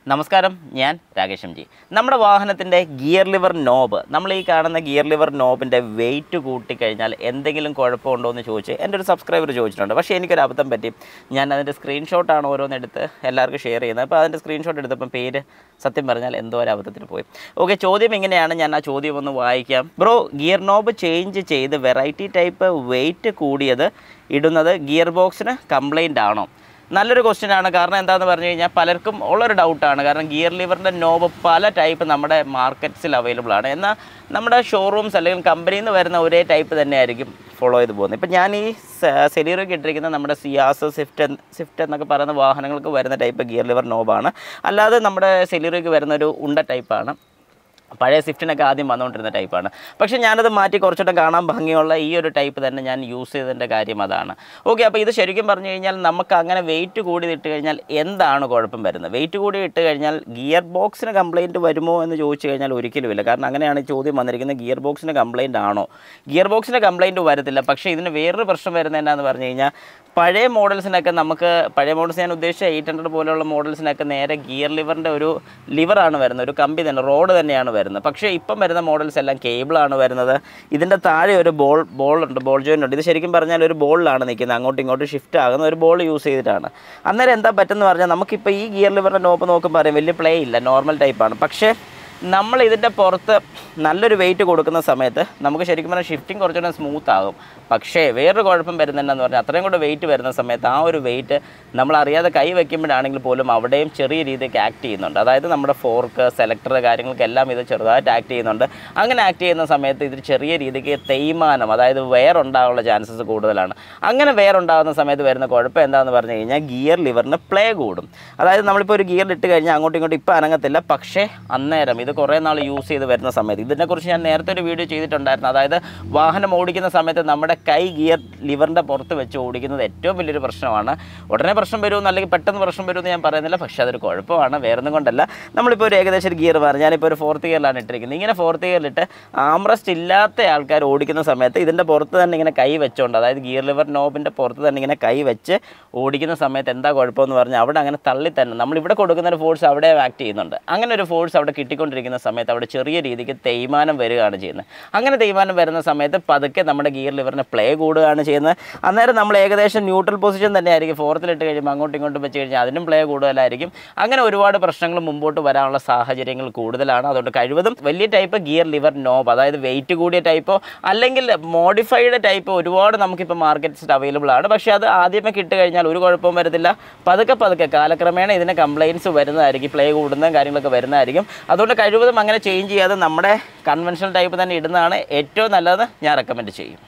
നമസ്കാരം ഞാൻ Rakesh M G നമ്മുടെ വാഹനത്തിൻ്റെ ഗിയർ ലിവർ നോബ് നമ്മൾ ഈ കാണുന്ന ഗിയർ ലിവർ നോബിൻ്റെ വെയിറ്റ് കൂട്ടിക്കഴിഞ്ഞാൽ എന്തെങ്കിലും കുഴപ്പമുണ്ടോ എന്ന് ചോദിച്ച് എൻ്റെ ഒരു സബ്സ്ക്രൈബർ ചോദിച്ചിട്ടുണ്ട് പക്ഷേ എനിക്കൊരു അബദ്ധം പറ്റി ഞാൻ അതിൻ്റെ സ്ക്രീൻഷോട്ടാണ് ഓരോന്നെടുത്ത് എല്ലാവർക്കും ഷെയർ ചെയ്യുന്നത് അപ്പോൾ അതിൻ്റെ സ്ക്രീൻഷോട്ട് എടുത്തപ്പം പേര് സത്യം പറഞ്ഞാൽ എന്തോ ഒരു അബദ്ധത്തിൽ പോയി ഓക്കെ ചോദ്യം ഇങ്ങനെയാണ് ഞാൻ ആ ചോദ്യം ഒന്ന് വായിക്കാം ബ്രോ ഗിയർ നോബ് ചേഞ്ച് ചെയ്ത് വെറൈറ്റി ടൈപ്പ് വെയിറ്റ് കൂടിയത് ഇടുന്നത് ഗിയർ ബോക്സിന് കംപ്ലൈൻ്റ് ആണോ നല്ലൊരു ക്വസ്റ്റ്യൻ ആണ് കാരണം എന്താണെന്ന് പറഞ്ഞു കഴിഞ്ഞാൽ പലർക്കും ഉള്ളൊരു ഡൗട്ടാണ് കാരണം ഗിയർ ലിവറിൻ്റെ നോബ് പല ടൈപ്പ് നമ്മുടെ മാർക്കറ്റ്സിൽ അവൈലബിൾ ആണ് എന്നാൽ നമ്മുടെ ഷോറൂംസ് അല്ലെങ്കിൽ കമ്പനിയിൽ നിന്ന് വരുന്ന ഒരേ ടൈപ്പ് തന്നെ ആയിരിക്കും ഫോളോ ചെയ്ത് പോകുന്നത് ഇപ്പം ഞാൻ ഈ സെലീറൊക്കെ ഇട്ടിരിക്കുന്ന നമ്മുടെ സിയാസ് സ്വിഫ്റ്റ് സ്വിഫ്റ്റ് എന്നൊക്കെ പറയുന്ന വാഹനങ്ങൾക്ക് വരുന്ന ടൈപ്പ് ഗിയർ ലിവർ നോബാണ് അല്ലാതെ നമ്മുടെ സെലീറയ്ക്ക് വരുന്ന ഒരു ഉണ്ട ടൈപ്പാണ് പഴയ സ്വിഫ്റ്റിനൊക്കെ ആദ്യം വന്നുകൊണ്ടിരുന്ന ടൈപ്പാണ് പക്ഷേ ഞാനത് മാറ്റി കുറച്ചുകൂടെ കാണാൻ ഭംഗിയുള്ള ഈ ഒരു ടൈപ്പ് തന്നെ ഞാൻ യൂസ് ചെയ്തതിൻ്റെ കാര്യം അതാണ് ഓക്കെ അപ്പോൾ ഇത് ശരിക്കും പറഞ്ഞു കഴിഞ്ഞാൽ നമുക്ക് അങ്ങനെ വെയിറ്റ് കൂടി ഇട്ട് കഴിഞ്ഞാൽ എന്താണ് കുഴപ്പം വരുന്നത് വെയിറ്റ് കൂടി ഇട്ട് കഴിഞ്ഞാൽ ഗിയർ ബോക്സിന് കംപ്ലയിൻറ്റ് വരുമോ എന്ന് ചോദിച്ചു കഴിഞ്ഞാൽ ഒരിക്കലുമില്ല കാരണം അങ്ങനെയാണ് ഈ ചോദ്യം വന്നിരിക്കുന്നത് ഗിയർ ബോക്സിന് കംപ്ലയിൻ്റ് ആണോ ഗിയർ ബോക്സിന് കംപ്ലയിൻറ്റ് വരത്തില്ല പക്ഷേ ഇതിന് വേറൊരു പ്രശ്നം വരുന്നത് എന്നാന്ന് പറഞ്ഞു കഴിഞ്ഞാൽ പഴയ മോഡൽസിനൊക്കെ നമുക്ക് പഴയ മോഡൽസ് ഞാൻ ഉദ്ദേശിച്ച എയ്റ്റ് ഹൺഡ്രഡ് പോലെയുള്ള മോഡൽസിനൊക്കെ നേരെ ഗിയർ ലിവറിൻ്റെ ഒരു ലിവറാണ് വരുന്നത് ഒരു കമ്പി തന്നെ റോഡ് തന്നെയാണ് വരുന്നത് പക്ഷേ ഇപ്പം വരുന്ന മോഡൽസ് എല്ലാം കേബിളാണ് വരുന്നത് ഇതിൻ്റെ താഴെ ഒരു ബോൾ ബോൾ ഉണ്ട് ബോൾ ജോയിൻ്റ് ഉണ്ട് ഇത് ശരിക്കും പറഞ്ഞാൽ ഒരു ബോളിലാണ് നിൽക്കുന്നത് അങ്ങോട്ടും ഇങ്ങോട്ടും ഷിഫ്റ്റ് ആകുന്ന ഒരു ബോൾ യൂസ് ചെയ്തിട്ടാണ് അന്നേരം എന്താ പറ്റുന്നത് പറഞ്ഞാൽ നമുക്കിപ്പോൾ ഈ ഗിയർ ലിവറിൻ്റെ നോപ്പ് നോക്കുമ്പോൾ അറിയാം വലിയ പ്ലേ ഇല്ല നോർമൽ ടൈപ്പാണ് പക്ഷേ നമ്മൾ ഇതിൻ്റെ പുറത്ത് നല്ലൊരു വെയിറ്റ് കൊടുക്കുന്ന സമയത്ത് നമുക്ക് ശരിക്കും പറഞ്ഞാൽ ഷിഫ്റ്റിംഗ് കുറച്ചുകൂടെ സ്മൂത്ത് ആകും പക്ഷേ വേറൊരു കുഴപ്പം വരുന്നുണ്ടെന്ന് പറഞ്ഞാൽ അത്രയും കൂടെ വെയിറ്റ് വരുന്ന സമയത്ത് ആ ഒരു വെയിറ്റ് നമ്മൾ അറിയാതെ കൈ വയ്ക്കുമ്പോഴാണെങ്കിൽ പോലും അവിടെയും ചെറിയ രീതിക്ക് ആക്ട് ചെയ്യുന്നുണ്ട് അതായത് നമ്മുടെ ഫോർക്ക് സെലക്ടർ കാര്യങ്ങൾക്കെല്ലാം ഇത് ചെറുതായിട്ട് ആക്ട് ചെയ്യുന്നുണ്ട് അങ്ങനെ ആക്ട് ചെയ്യുന്ന സമയത്ത് ഇത് ചെറിയ രീതിക്ക് തേയ്മാനം അതായത് വെയർ ഉണ്ടാകാനുള്ള ചാൻസസ് കൂടുതലാണ് അങ്ങനെ വെയർ ഉണ്ടാകുന്ന സമയത്ത് വരുന്ന കുഴപ്പം എന്താണെന്ന് പറഞ്ഞു കഴിഞ്ഞാൽ ഗിയർ ലിവറിന് പ്ലേ കൂടും അതായത് നമ്മളിപ്പോൾ ഒരു ഗിയർ ഇട്ട് കഴിഞ്ഞാൽ അങ്ങോട്ടും ഇങ്ങോട്ടും ഇപ്പോൾ അനങ്ങത്തില്ല പക്ഷേ അന്നേരം ഇത് കുറേ നാൾ യൂസ് ചെയ്ത് വരുന്ന സമയത്ത് ഇതിനെക്കുറിച്ച് ഞാൻ നേരത്തെ ഒരു വീഡിയോ ചെയ്തിട്ടുണ്ടായിരുന്നു അതായത് വാഹനം ഓടിക്കുന്ന സമയത്ത് നമ്മുടെ കൈ ഗിയർ ലിവറിൻ്റെ പുറത്ത് വെച്ച് ഓടിക്കുന്നത് ഏറ്റവും വലിയൊരു പ്രശ്നമാണ് ഉടനെ പ്രശ്നം വരുമെന്ന് അല്ലെങ്കിൽ പെട്ടെന്ന് പ്രശ്നം വരുമെന്ന് ഞാൻ പറയുന്നില്ല പക്ഷേ അതൊരു കുഴപ്പമാണ് വേറൊന്നും കൊണ്ടല്ല നമ്മളിപ്പോൾ ഒരു ഏകദേശം ഒരു ഗിയർ മാറി ഞാനിപ്പോൾ ഒരു ഫോർത്ത് ഗിയറിലാണ് ഇട്ടിരിക്കുന്നത് ഇങ്ങനെ ഫോർത്ത് ഗിയറിലിട്ട് ആംറസ്റ്റ് ഇല്ലാത്ത ആൾക്കാർ ഓടിക്കുന്ന സമയത്ത് ഇതിൻ്റെ പുറത്ത് തന്നെ ഇങ്ങനെ കൈ വെച്ചുകൊണ്ട് അതായത് ഗിയർ ലിവർ നോബിൻ്റെ പുറത്ത് തന്നെ ഇങ്ങനെ കൈ വെച്ച് ഓടിക്കുന്ന സമയത്ത് എന്താ കുഴപ്പമെന്ന് പറഞ്ഞാൽ അവിടെ അങ്ങനെ തള്ളി തന്നെ നമ്മളിവിടെ കൊടുക്കുന്ന ഒരു ഫോഴ്സ് അവിടെ ആക്ട് ചെയ്യുന്നുണ്ട് അങ്ങനെ ഒരു ഫോഴ്സ് അവിടെ കിട്ടിക്കൊണ്ടിരിക്കുന്ന സമയത്ത് അവിടെ ചെറിയ രീതിക്ക് തേയ്മാനം വരികയാണ് ചെയ്യുന്നത് അങ്ങനെ തേയ്മാനം വരുന്ന സമയത്ത് പതുക്കെ നമ്മുടെ ഗിയർ ലിവറിന് പ്ലേ കൂടുകയാണ് ചെയ്യുന്നത് അന്നേരം നമ്മൾ ഏകദേശം ന്യൂട്രൽ പൊസിഷൻ തന്നെ ആയിരിക്കും ഫോർത്തിലിട്ട് കഴിയുമ്പോൾ അങ്ങോട്ടും ഇങ്ങോട്ടും വെച്ച് കഴിഞ്ഞാൽ അതിനും പ്ലേ കൂടുതലായിരിക്കും അങ്ങനെ ഒരുപാട് പ്രശ്നങ്ങൾ മുമ്പോട്ട് വരാനുള്ള സാഹചര്യങ്ങൾ കൂടുതലാണ് അതുകൊണ്ട് കഴിവതും വലിയ ടൈപ്പ് ഗിയർ ലിവർ നോബ് അതായത് വെയിറ്റ് കൂടിയ ടൈപ്പോ അല്ലെങ്കിൽ മോഡിഫൈഡ് ടൈപ്പ് ഒരുപാട് നമുക്കിപ്പോൾ മാർക്കറ്റ്സിൽ അവൈലബിൾ ആണ് പക്ഷേ അത് ആദ്യമേ കിട്ടി കഴിഞ്ഞാൽ ഒരു കുഴപ്പവും വരത്തില്ല പതുക്കെ പതുക്കെ കാലക്രമേണ ഇതിന് കംപ്ലയിൻസ് വരുന്നതായിരിക്കും പ്ലേ കൂടുന്നതും കാര്യങ്ങളൊക്കെ വരുന്നതായിരിക്കും അതുകൊണ്ട് കഴിവതും അങ്ങനെ ചേഞ്ച് ചെയ്യാതെ നമ്മുടെ കൺവെൻഷണൽ ടൈപ്പ് തന്നെ ഇടുന്നതാണ് ഏറ്റവും നല്ലതെന്ന് ഞാൻ റെക്കമെൻഡ് ചെയ്യും